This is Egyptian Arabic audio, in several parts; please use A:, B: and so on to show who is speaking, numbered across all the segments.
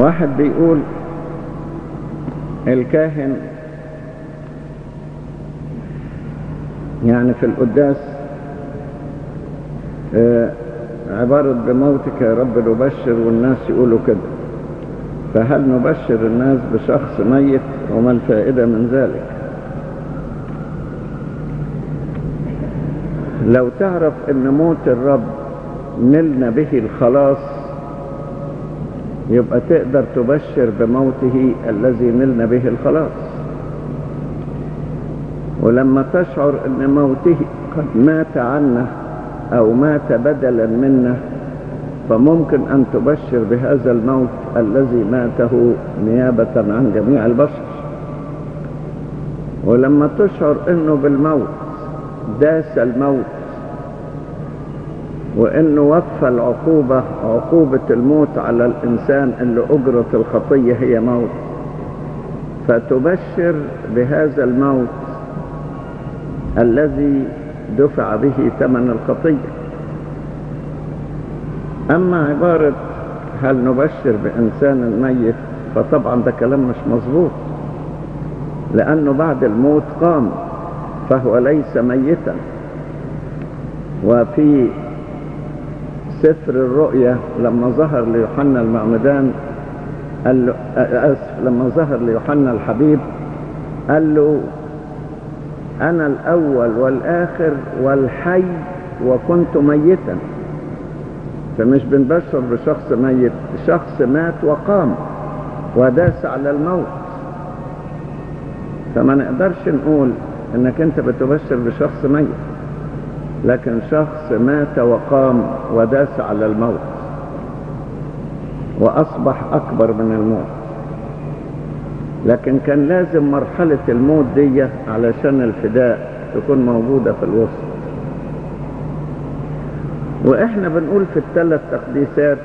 A: واحد بيقول الكاهن يعني في القداس آه، عبارة بموتك يا رب نبشر والناس يقولوا كده فهل نبشر الناس بشخص ميت وما الفائدة من ذلك لو تعرف ان موت الرب نلنا به الخلاص يبقى تقدر تبشر بموته الذي نلنا به الخلاص ولما تشعر ان موته قد مات عنا او مات بدلا منا فممكن ان تبشر بهذا الموت الذي ماته نيابة عن جميع البشر ولما تشعر انه بالموت داس الموت وانه وفى العقوبة عقوبة الموت على الانسان اللي اجرة الخطية هي موت فتبشر بهذا الموت الذي دفع به ثمن الخطية أما عبارة هل نبشر بإنسان ميت فطبعا ده كلام مش مظبوط لأنه بعد الموت قام فهو ليس ميتا وفي سفر الرؤيا لما ظهر ليوحنا المعمدان قال له أسف لما ظهر ليوحنا الحبيب قال له أنا الأول والآخر والحي وكنت ميتا فمش بنبشر بشخص ميت شخص مات وقام وداس على الموت فما نقدرش نقول انك انت بتبشر بشخص ميت لكن شخص مات وقام وداس على الموت واصبح اكبر من الموت لكن كان لازم مرحلة الموت دي علشان الفداء تكون موجودة في الوسط واحنا بنقول في الثلاث تقديسات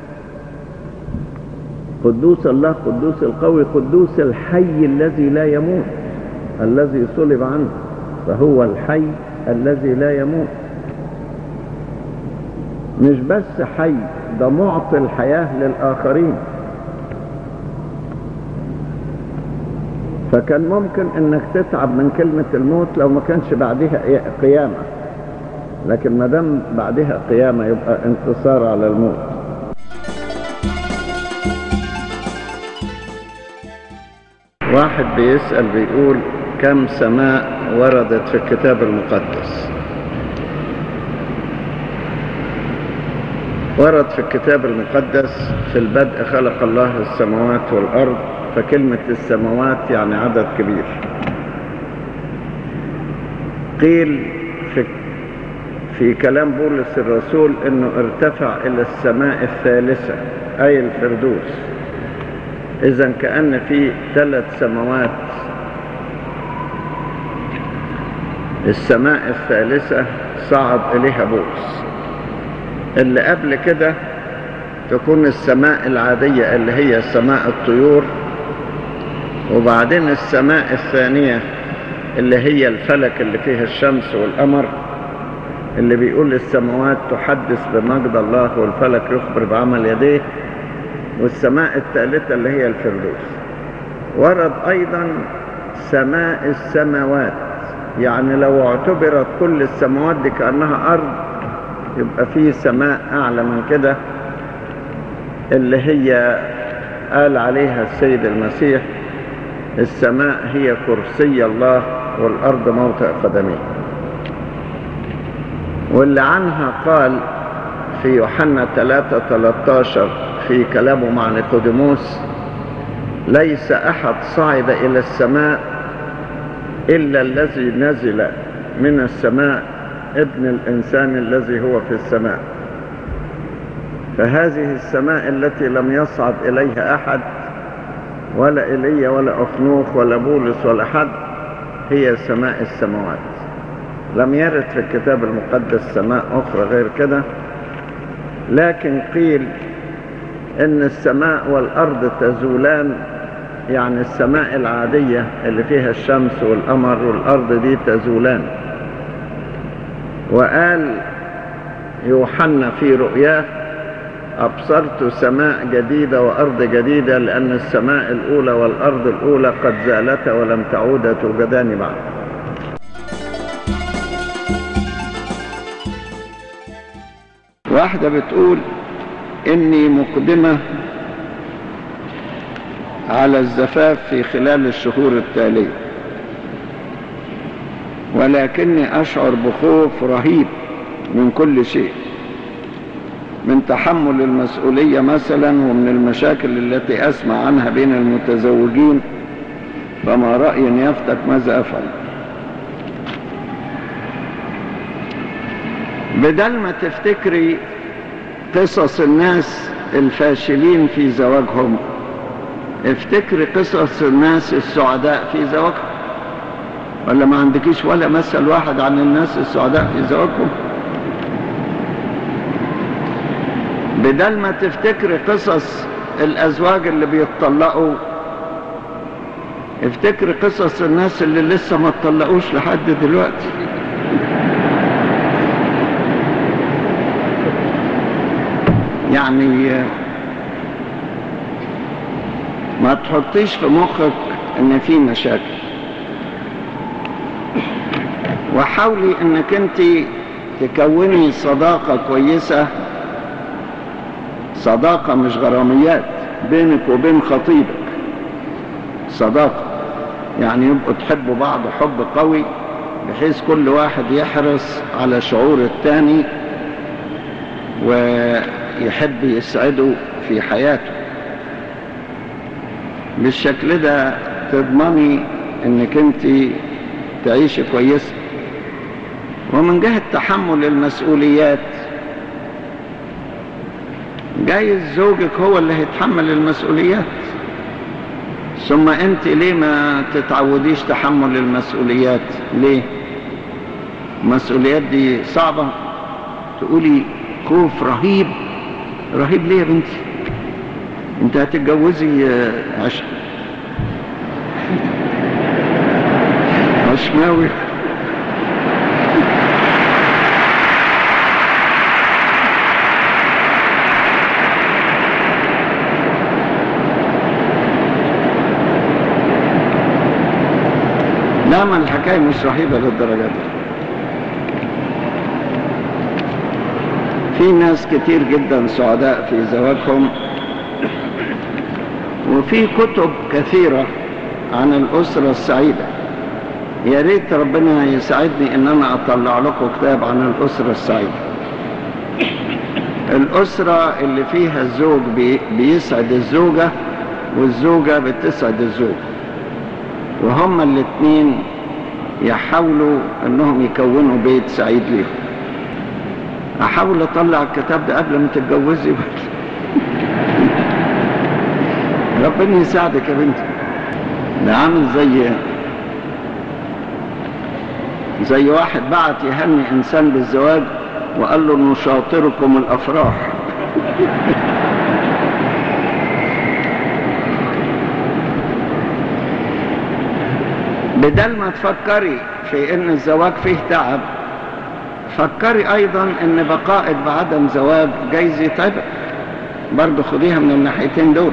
A: قدوس الله قدوس القوي قدوس الحي الذي لا يموت الذي صلب عنه فهو الحي الذي لا يموت مش بس حي ده معطي الحياة للآخرين فكان ممكن انك تتعب من كلمة الموت لو ما كانش بعدها قيامة لكن ما دام بعدها قيامة يبقى انتصار على الموت واحد بيسأل بيقول كم سماء وردت في الكتاب المقدس ورد في الكتاب المقدس في البدء خلق الله السماوات والأرض فكلمة السماوات يعني عدد كبير قيل في, في كلام بولس الرسول انه ارتفع الى السماء الثالثة اي الفردوس اذا كأن في ثلاث سماوات السماء الثالثة صعد اليها بولس اللي قبل كده تكون السماء العادية اللي هي سماء الطيور وبعدين السماء الثانية اللي هي الفلك اللي فيها الشمس والقمر اللي بيقول السماوات تحدث بمجد الله والفلك يخبر بعمل يديه والسماء الثالثة اللي هي الفردوس ورد أيضا سماء السماوات يعني لو اعتبرت كل السماوات دي كأنها أرض يبقى في سماء أعلى من كده اللي هي قال عليها السيد المسيح السماء هي كرسي الله والأرض موطئ قدميه واللي عنها قال في يوحنا 3 13 في كلامه مع نيقوديموس ليس أحد صعد إلى السماء إلا الذي نزل من السماء ابن الإنسان الذي هو في السماء فهذه السماء التي لم يصعد إليها أحد ولا إيليا ولا أخنوخ ولا بولس ولا حد هي سماء السماوات لم يرد في الكتاب المقدس سماء أخرى غير كده لكن قيل إن السماء والأرض تزولان يعني السماء العادية اللي فيها الشمس والقمر والأرض دي تزولان وقال يوحنا في رؤياه أبصرت سماء جديدة وأرض جديدة لأن السماء الأولى والأرض الأولى قد زالتا ولم تعودا توجدان بعد واحدة بتقول إني مقدمة على الزفاف في خلال الشهور التالية ولكني أشعر بخوف رهيب من كل شيء من تحمل المسؤولية مثلا ومن المشاكل التي أسمع عنها بين المتزوجين فما رأي يفتك ماذا أفعل بدل ما تفتكري قصص الناس الفاشلين في زواجهم افتكري قصص الناس السعداء في زواجهم ولا ما عندكيش ولا مثل واحد عن الناس السعداء في زواجهم بدل ما تفتكري قصص الازواج اللي بيتطلقوا افتكري قصص الناس اللي لسه ما اتطلقوش لحد دلوقتي يعني ما تحطيش في مخك ان في مشاكل وحاولي انك انت تكوني صداقة كويسة صداقة مش غراميات بينك وبين خطيبك صداقة يعني يبقوا تحبوا بعض حب قوي بحيث كل واحد يحرص على شعور التاني ويحب يسعده في حياته بالشكل ده تضمني انك انت تعيشي كويسة ومن جهة تحمل المسؤوليات جايز زوجك هو اللي هيتحمل المسؤوليات ثم انت ليه ما تتعوديش تحمل المسؤوليات ليه المسؤوليات دي صعبة تقولي خوف رهيب رهيب ليه يا بنتي انت هتتجوزي عش عشماوي لا ما الحكاية مش رهيبة للدرجة دي في ناس كتير جدا سعداء في زواجهم وفي كتب كثيرة عن الأسرة السعيدة يا ريت ربنا يساعدني ان انا اطلع لكم كتاب عن الأسرة السعيدة الأسرة اللي فيها الزوج بي بيسعد الزوجة والزوجة بتسعد الزوج وهما الاثنين يحاولوا انهم يكونوا بيت سعيد ليهم احاول اطلع الكتاب ده قبل ما تتجوزي ربنا يساعدك يا بنتي ده عامل زي زي واحد بعت يهني انسان بالزواج وقال له نشاطركم الافراح بدل ما تفكري في ان الزواج فيه تعب فكري ايضا ان بقائك بعدم زواج جايز يتعبك برضه خديها من الناحيتين دول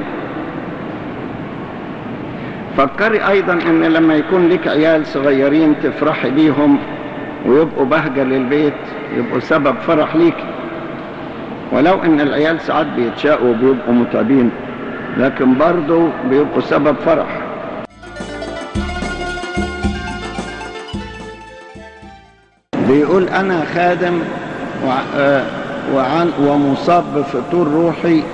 A: فكري ايضا ان لما يكون لك عيال صغيرين تفرحي بيهم ويبقوا بهجة للبيت يبقوا سبب فرح ليك ولو ان العيال ساعات بيتشاقوا وبيبقوا متعبين لكن برضه بيبقوا سبب فرح بيقول انا خادم وعن ومصاب بفتور روحي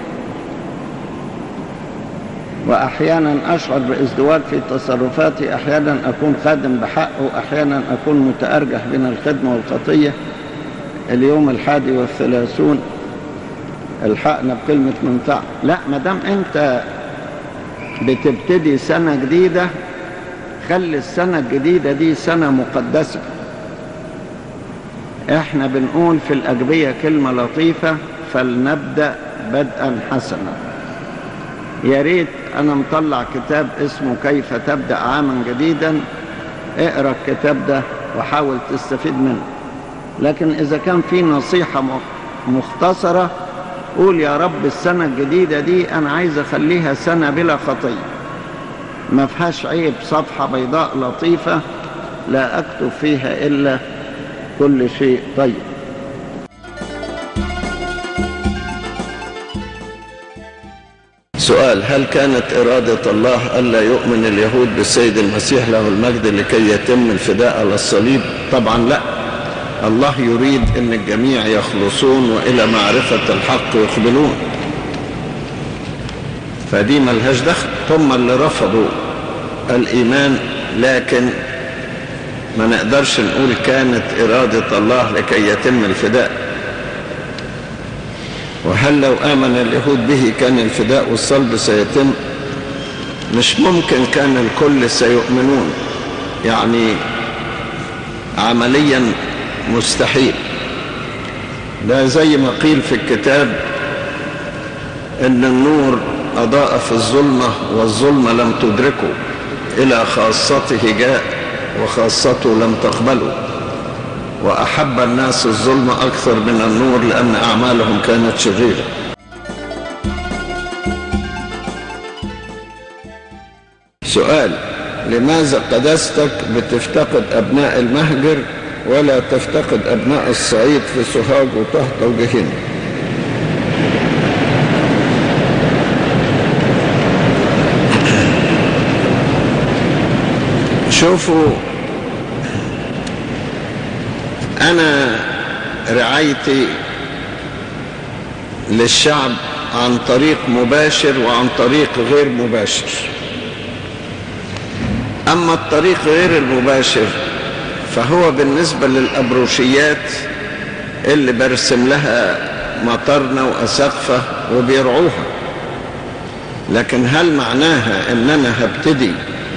A: واحيانا اشعر بازدواج في تصرفاتي احيانا اكون خادم بحق واحيانا اكون متارجح بين الخدمه والخطيه اليوم الحادي والثلاثون الحقنا بكلمه منفعه لا ما دام انت بتبتدي سنه جديده خلي السنه الجديده دي سنه مقدسه احنا بنقول في الأجبية كلمة لطيفة فلنبدأ بدءا حسنا يا ريت انا مطلع كتاب اسمه كيف تبدأ عاما جديدا اقرا الكتاب ده وحاول تستفيد منه لكن اذا كان في نصيحة مختصرة قول يا رب السنة الجديدة دي أنا عايز أخليها سنة بلا خطية ما فيهاش عيب صفحة بيضاء لطيفة لا أكتب فيها إلا كل شيء طيب سؤال هل كانت إرادة الله ألا يؤمن اليهود بالسيد المسيح له المجد لكي يتم الفداء على الصليب طبعا لا الله يريد أن الجميع يخلصون وإلى معرفة الحق يقبلون فدي ملهاش دخل ثم اللي رفضوا الإيمان لكن ما نقدرش نقول كانت إرادة الله لكي يتم الفداء وهل لو آمن اليهود به كان الفداء والصلب سيتم مش ممكن كان الكل سيؤمنون يعني عمليا مستحيل ده زي ما قيل في الكتاب ان النور اضاء في الظلمة والظلمة لم تدركه الى خاصته جاء وخاصته لم تقبله وأحب الناس الظلم أكثر من النور لأن أعمالهم كانت شريرة سؤال لماذا قداستك بتفتقد أبناء المهجر ولا تفتقد أبناء الصعيد في سوهاج وطهطا وجهين شوفوا أنا رعايتي للشعب عن طريق مباشر وعن طريق غير مباشر أما الطريق غير المباشر فهو بالنسبة للأبروشيات اللي برسم لها مطرنا وأسقفة وبيرعوها لكن هل معناها ان انا هبتدي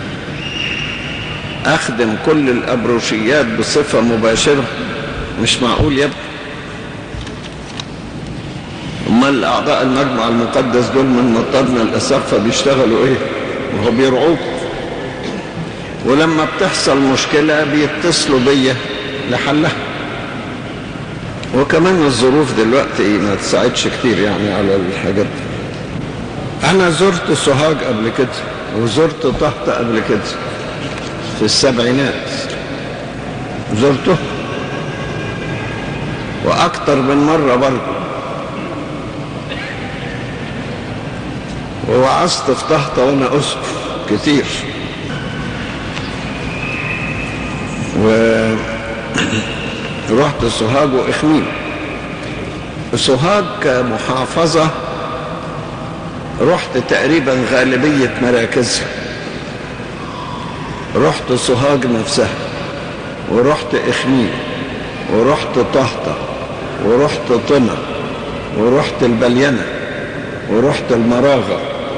A: اخدم كل الابروشيات بصفة مباشرة مش معقول يا ابني امال اعضاء المجمع المقدس دول من مطرنا الاسقفة بيشتغلوا ايه وهو بيرعوك ولما بتحصل مشكلة بيتصلوا بيا لحلها وكمان الظروف دلوقتي ما تساعدش كتير يعني على الحاجات دي انا زرت سوهاج قبل كده وزرت طهطا قبل كده في السبعينات زرته واكتر من مرة برضه ووعظت في طهطا وانا اسقف كتير ورحت سوهاج واخميم سوهاج كمحافظة رحت تقريبا غالبية مراكزها رحت سوهاج نفسها ورحت اخميم ورحت طهطا ورحت طنا ورحت البلينة ورحت المراغة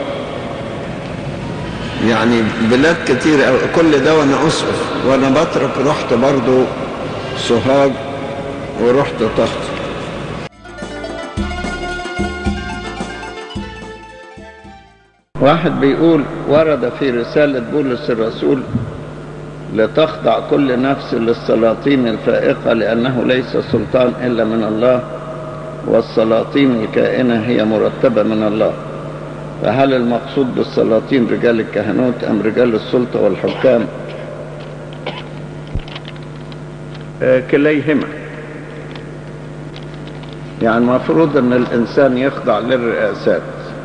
A: يعني بلاد كتير كل ده وانا اسقف وانا بترك رحت برضو سوهاج ورحت طهطا واحد بيقول ورد في رسالة بولس الرسول لتخضع كل نفس للسلاطين الفائقة لأنه ليس سلطان إلا من الله والسلاطين الكائنة هي مرتبة من الله فهل المقصود بالسلاطين رجال الكهنوت أم رجال السلطة والحكام آه كليهما يعني المفروض أن الإنسان يخضع للرئاسات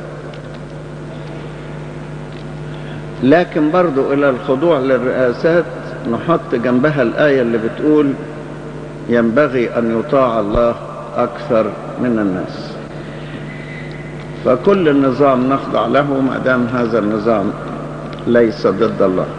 A: لكن برضو إلى الخضوع للرئاسات نحط جنبها الآية اللي بتقول ينبغي أن يطاع الله أكثر من الناس فكل النظام نخضع له ما دام هذا النظام ليس ضد الله